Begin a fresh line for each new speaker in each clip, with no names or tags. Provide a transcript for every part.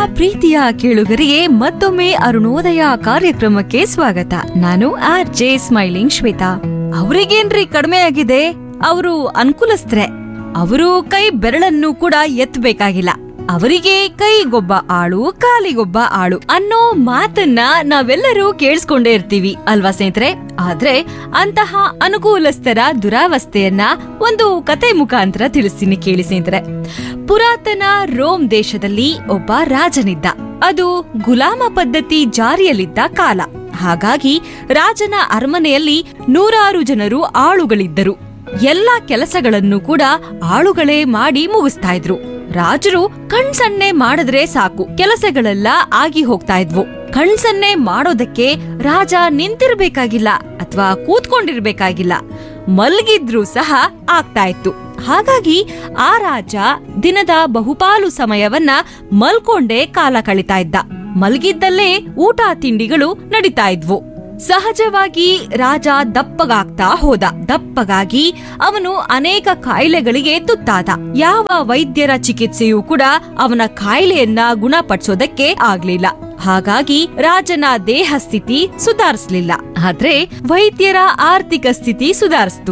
ಪ್ರೀತಿಯ ಕೇಳುಗರಿಗೆ ಮತ್ತೊಮ್ಮೆ ಅರುಣೋದಯ ಕಾರ್ಯಕ್ರಮಕ್ಕೆ ಸ್ವಾಗತ ನಾನು ಆರ್ ಜೆ ಸ್ಮೈಲಿಂಗ್ ಶ್ವೇತಾ ಅವರಿಗೇನ್ರಿ ಕಡಿಮೆ ಆಗಿದೆ ಅವರು ಅನುಕೂಲಸ್ತ್ರೆ ಅವರು ಕೈ ಬೆರಳನ್ನು ಕೂಡ ಎತ್ತಬೇಕಾಗಿಲ್ಲ ಅವರಿಗೆ ಕೈಗೊಬ್ಬ ಆಳು ಕಾಲಿಗೊಬ್ಬ ಆಳು ಅನ್ನೋ ಮಾತನ್ನ ನಾವೆಲ್ಲರೂ ಕೇಳಿಸ್ಕೊಂಡೇ ಇರ್ತೀವಿ ಅಲ್ವಾ ಸ್ನೇಹಿತರೆ ಆದ್ರೆ ಅಂತಹ ಅನುಕೂಲಸ್ಥರ ದುರಾವಸ್ಥೆಯನ್ನ ಒಂದು ಕತೆ ಮುಖಾಂತರ ತಿಳಿಸ್ತೀನಿ ಕೇಳಿ ಸ್ನೇಹಿತರೆ ಪುರಾತನ ರೋಮ್ ದೇಶದಲ್ಲಿ ಒಬ್ಬ ರಾಜನಿದ್ದ ಅದು ಗುಲಾಮ ಪದ್ಧತಿ ಜಾರಿಯಲ್ಲಿದ್ದ ಕಾಲ ಹಾಗಾಗಿ ರಾಜನ ಅರಮನೆಯಲ್ಲಿ ನೂರಾರು ಜನರು ಆಳುಗಳಿದ್ದರು ಎಲ್ಲಾ ಕೆಲಸಗಳನ್ನು ಕೂಡ ಆಳುಗಳೇ ಮಾಡಿ ಮುಗಿಸ್ತಾ ಇದ್ರು ರಾಜರು ಕಣ್ಸನ್ನೆ ಮಾಡಿದ್ರೆ ಸಾಕು ಕೆಲಸಗಳೆಲ್ಲ ಆಗಿ ಹೋಗ್ತಾ ಇದ್ವು ಕಣ್ಸನ್ನೆ ಮಾಡೋದಕ್ಕೆ ರಾಜ ನಿಂತಿರ್ಬೇಕಾಗಿಲ್ಲ ಅಥವಾ ಕೂತ್ಕೊಂಡಿರ್ಬೇಕಾಗಿಲ್ಲ ಮಲಗಿದ್ರು ಸಹ ಆಗ್ತಾ ಇತ್ತು ಹಾಗಾಗಿ ಆ ರಾಜ ದಿನದ ಬಹುಪಾಲು ಸಮಯವನ್ನ ಮಲ್ಕೊಂಡೇ ಕಾಲ ಕಳಿತಾ ಇದ್ದ ಮಲಗಿದ್ದಲ್ಲೇ ಊಟ ತಿಂಡಿಗಳು ನಡೀತಾ ಇದ್ವು ಸಹಜವಾಗಿ ರಾಜ ದಪ್ಪಗಾಗ್ತಾ ಹೋದ ದಪ್ಪಗಾಗಿ ಅವನು ಅನೇಕ ಕಾಯಿಲೆಗಳಿಗೆ ತುತ್ತಾದ ಯಾವ ವೈದ್ಯರ ಚಿಕಿತ್ಸೆಯೂ ಕೂಡ ಅವನ ಕಾಯಿಲೆಯನ್ನ ಗುಣಪಡಿಸೋದಕ್ಕೆ ಆಗ್ಲಿಲ್ಲ ಹಾಗಾಗಿ ರಾಜನ ದೇಹ ಸ್ಥಿತಿ ಸುಧಾರಿಸ್ಲಿಲ್ಲ ಆದ್ರೆ ವೈದ್ಯರ ಆರ್ಥಿಕ ಸ್ಥಿತಿ ಸುಧಾರಿಸ್ತು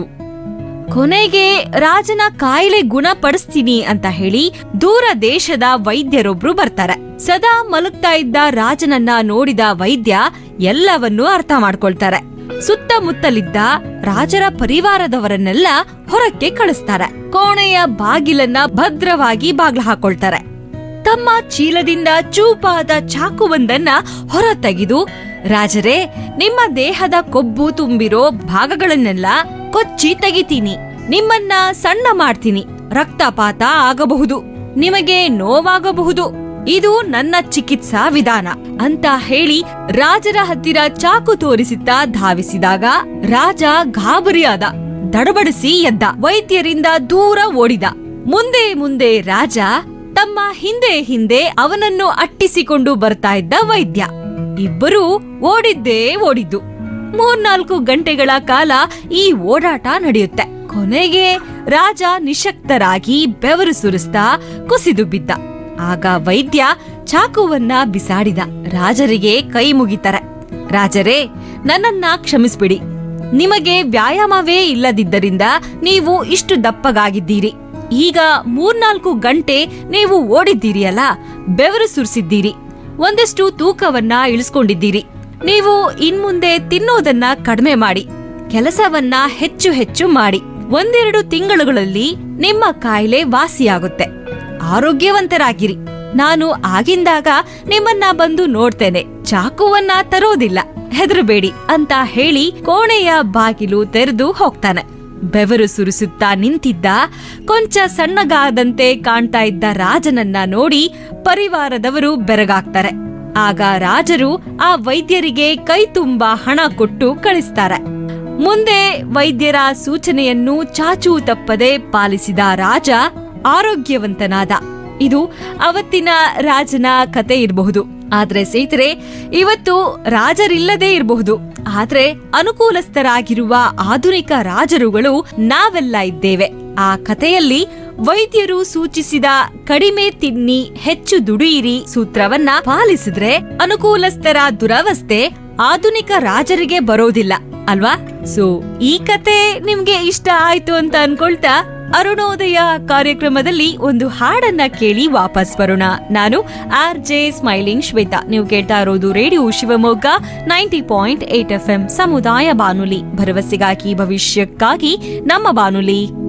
ಕೊನೆಗೆ ರಾಜನ ಕಾಯಿಲೆ ಗುಣಪಡಿಸ್ತೀನಿ ಅಂತ ಹೇಳಿ ದೂರ ದೇಶದ ವೈದ್ಯರೊಬ್ರು ಬರ್ತಾರೆ ಸದಾ ಮಲಗ್ತಾ ಇದ್ದ ರಾಜನನ್ನ ನೋಡಿದ ವೈದ್ಯ ಎಲ್ಲವನ್ನೂ ಅರ್ಥ ಮಾಡ್ಕೊಳ್ತಾರೆ ಸುತ್ತಮುತ್ತಲಿದ್ದ ರಾಜರ ಪರಿವಾರದವರನ್ನೆಲ್ಲ ಹೊರಕ್ಕೆ ಕಳಿಸ್ತಾರೆ ಕೋಣೆಯ ಬಾಗಿಲನ್ನ ಭದ್ರವಾಗಿ ಬಾಗ್ಲ ಹಾಕೊಳ್ತಾರೆ ತಮ್ಮ ಚೀಲದಿಂದ ಚೂಪಾದ ಚಾಕುವೊಂದನ್ನ ಹೊರ ತೆಗೆದು ರಾಜರೇ ನಿಮ್ಮ ದೇಹದ ಕೊಬ್ಬು ತುಂಬಿರೋ ಭಾಗಗಳನ್ನೆಲ್ಲ ಕೊಚ್ಚಿ ತೆಗಿತೀನಿ ನಿಮ್ಮನ್ನ ಸಣ್ಣ ಮಾಡ್ತೀನಿ ರಕ್ತಪಾತ ಆಗಬಹುದು ನಿಮಗೆ ನೋವಾಗಬಹುದು ಇದು ನನ್ನ ಚಿಕಿತ್ಸಾ ವಿಧಾನ ಅಂತ ಹೇಳಿ ರಾಜರ ಹತ್ತಿರ ಚಾಕು ತೋರಿಸುತ್ತಾ ಧಾವಿಸಿದಾಗ ರಾಜ ಗಾಬರಿಯಾದ ದಡಬಡಿಸಿ ಎದ್ದ ವೈದ್ಯರಿಂದ ದೂರ ಓಡಿದ ಮುಂದೆ ಮುಂದೆ ರಾಜ ತಮ್ಮ ಹಿಂದೆ ಹಿಂದೆ ಅವನನ್ನು ಅಟ್ಟಿಸಿಕೊಂಡು ಬರ್ತಾ ಇದ್ದ ವೈದ್ಯ ಇಬ್ಬರೂ ಓಡಿದ್ದೇ ಓಡಿದ್ದು ಮೂರ್ನಾಲ್ಕು ಗಂಟೆಗಳ ಕಾಲ ಈ ಓಡಾಟ ನಡೆಯುತ್ತೆ ಕೊನೆಗೆ ರಾಜ ನಿಶಕ್ತರಾಗಿ ಬೆವರು ಸುರಿಸ್ತಾ ಕುಸಿದು ಬಿದ್ದ ಆಗ ವೈದ್ಯ ಚಾಕುವನ್ನ ಬಿಸಾಡಿದ ರಾಜರಿಗೆ ಕೈ ಮುಗಿತಾರೆ ರಾಜರೇ ನನ್ನನ್ನ ಕ್ಷಮಿಸ್ಬಿಡಿ ನಿಮಗೆ ವ್ಯಾಯಾಮವೇ ಇಲ್ಲದಿದ್ದರಿಂದ ನೀವು ಇಷ್ಟು ದಪ್ಪಗಾಗಿದ್ದೀರಿ ಈಗ ಮೂರ್ನಾಲ್ಕು ಗಂಟೆ ನೀವು ಓಡಿದ್ದೀರಿ ಅಲ್ಲ ಬೆವರು ಸುರಿಸಿದ್ದೀರಿ ಒಂದಷ್ಟು ತೂಕವನ್ನ ಇಳಿಸ್ಕೊಂಡಿದ್ದೀರಿ ನೀವು ಇನ್ಮುಂದೆ ತಿನ್ನೋದನ್ನ ಕಡಿಮೆ ಮಾಡಿ ಕೆಲಸವನ್ನ ಹೆಚ್ಚು ಹೆಚ್ಚು ಮಾಡಿ ಒಂದೆರಡು ತಿಂಗಳುಗಳಲ್ಲಿ ನಿಮ್ಮ ಕಾಯಿಲೆ ವಾಸಿಯಾಗುತ್ತೆ ಆರೋಗ್ಯವಂತರಾಗಿರಿ ನಾನು ಆಗಿಂದಾಗ ನಿಮ್ಮನ್ನ ಬಂದು ನೋಡ್ತೇನೆ ಚಾಕುವನ್ನ ತರೋದಿಲ್ಲ ಹೆದರಬೇಡಿ ಅಂತ ಹೇಳಿ ಕೋಣೆಯ ಬಾಗಿಲು ತೆರೆದು ಹೋಗ್ತಾನೆ ಬೆವರು ಸುರಿಸುತ್ತಾ ನಿಂತಿದ್ದ ಕೊಂಚ ಸಣ್ಣಗಾದಂತೆ ಕಾಣ್ತಾ ಇದ್ದ ರಾಜನನ್ನ ನೋಡಿ ಪರಿವಾರದವರು ಬೆರಗಾಗ್ತಾರೆ ಆಗ ರಾಜರು ಆ ವೈದ್ಯರಿಗೆ ಕೈ ತುಂಬಾ ಹಣ ಕೊಟ್ಟು ಕಳಿಸ್ತಾರೆ ಮುಂದೆ ವೈದ್ಯರ ಸೂಚನೆಯನ್ನು ಚಾಚೂ ತಪ್ಪದೆ ಪಾಲಿಸಿದ ರಾಜ ಆರೋಗ್ಯವಂತನಾದ ಇದು ಅವತ್ತಿನ ರಾಜನ ಕತೆ ಇರಬಹುದು ಆದ್ರೆ ಸ್ನೇಹಿತರೆ ಇವತ್ತು ರಾಜರಿಲ್ಲದೆ ಇರಬಹುದು ಆದ್ರೆ ಅನುಕೂಲಸ್ಥರಾಗಿರುವ ಆಧುನಿಕ ರಾಜರುಗಳು ನಾವೆಲ್ಲ ಇದ್ದೇವೆ ಆ ಕಥೆಯಲ್ಲಿ ವೈದ್ಯರು ಸೂಚಿಸಿದ ಕಡಿಮೆ ತಿನ್ನಿ ಹೆಚ್ಚು ದುಡಿಯಿರಿ ಸೂತ್ರವನ್ನ ಪಾಲಿಸಿದ್ರೆ ಅನುಕೂಲಸ್ಥರ ದುರವಸ್ಥೆ ಆಧುನಿಕ ರಾಜರಿಗೆ ಬರೋದಿಲ್ಲ ಅಲ್ವಾ ಸೊ ಈ ಕತೆ ನಿಮ್ಗೆ ಇಷ್ಟ ಆಯ್ತು ಅಂತ ಅನ್ಕೊಳ್ತಾ ಅರುಣೋದಯ ಕಾರ್ಯಕ್ರಮದಲ್ಲಿ ಒಂದು ಹಾಡನ್ನ ಕೇಳಿ ವಾಪಸ್ ಬರೋಣ ನಾನು ಆರ್ ಜೆ ಸ್ಮೈಲಿಂಗ್ ಶ್ವೇತಾ ನೀವು ಕೇಳ್ತಾ ಇರೋದು radio Shivamogga ninety point eight F M ಸಮುದಾಯ ಬಾನುಲಿ ಭರವಸೆಗಾಗಿ ಭವಿಷ್ಯಕ್ಕಾಗಿ ನಮ್ಮ ಬಾನುಲಿ